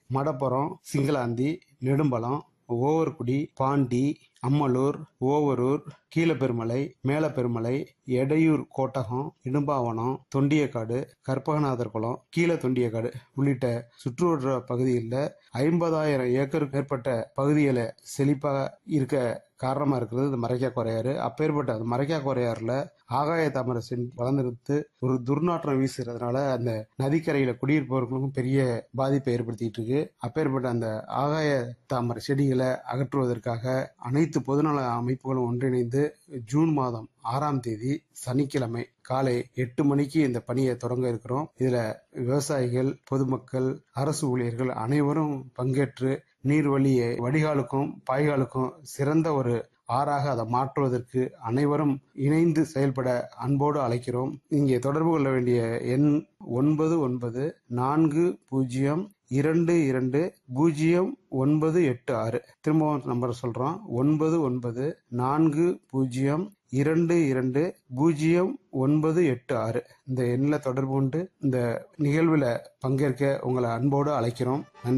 மடப்புறம் சிங்களாந்தி நெடும்பலம் ஓவர்குடி பாண்டி அம்மலூர் ஓவரூர் கீழப்பெருமலை மேலப்பெருமலை எடையூர் கோட்டகம் இடும்பாவனம் தொண்டியக்காடு கற்பகநாதர் குளம் கீழ தொண்டியக்காடு உள்ளிட்ட சுற்றுவட்டார பகுதிகளில் ஐம்பதாயிரம் ஏக்கருக்கு மேற்பட்ட பகுதிகளை செழிப்பாக இருக்க காரணமா இருக்கிறது இந்த மரைக்கா குறையாறு அப்பேற்பட்ட அந்த மரைக்கா குறையாறுல ஆகாய தாமரை செடி வளர்ந்துருந்து ஒரு துர்நாற்றம் வீசுறதுனால அந்த நதிக்கரையில குடியிருப்பவர்களுக்கும் பெரிய பாதிப்பை ஏற்படுத்திட்டு இருக்கு அப்பேற்பட்ட அந்த ஆகாய தாமரை செடிகளை அகற்றுவதற்காக அனைத்து பொதுநல அமைப்புகளும் ஒன்றிணைந்து ஜூன் மாதம் ஆறாம் தேதி சனிக்கிழமை காலை எட்டு மணிக்கு இந்த பணியை தொடங்க இருக்கிறோம் இதுல விவசாயிகள் பொதுமக்கள் அரசு ஊழியர்கள் அனைவரும் பங்கேற்று நீர்வழியை வடிகாலுக்கும் பாய்காலுக்கும் சிறந்த ஒரு ஆறாக அதை மாற்றுவதற்கு அனைவரும் இணைந்து செயல்பட அன்போடு அழைக்கிறோம் இங்கே தொடர்பு கொள்ள வேண்டிய எண் ஒன்பது ஒன்பது நான்கு பூஜ்ஜியம் இரண்டு இரண்டு பூஜ்ஜியம் ஒன்பது எட்டு ஆறு திரும்பவும் நம்பர் சொல்றோம் ஒன்பது ஒன்பது நான்கு பூஜ்ஜியம் இரண்டு இரண்டு பூஜ்ஜியம் ஒன்பது எட்டு ஆறு இந்த எண்ணில் தொடர்பு கொண்டு இந்த நிகழ்வில் பங்கேற்க உங்களை அன்போடு அழைக்கிறோம் நன்றி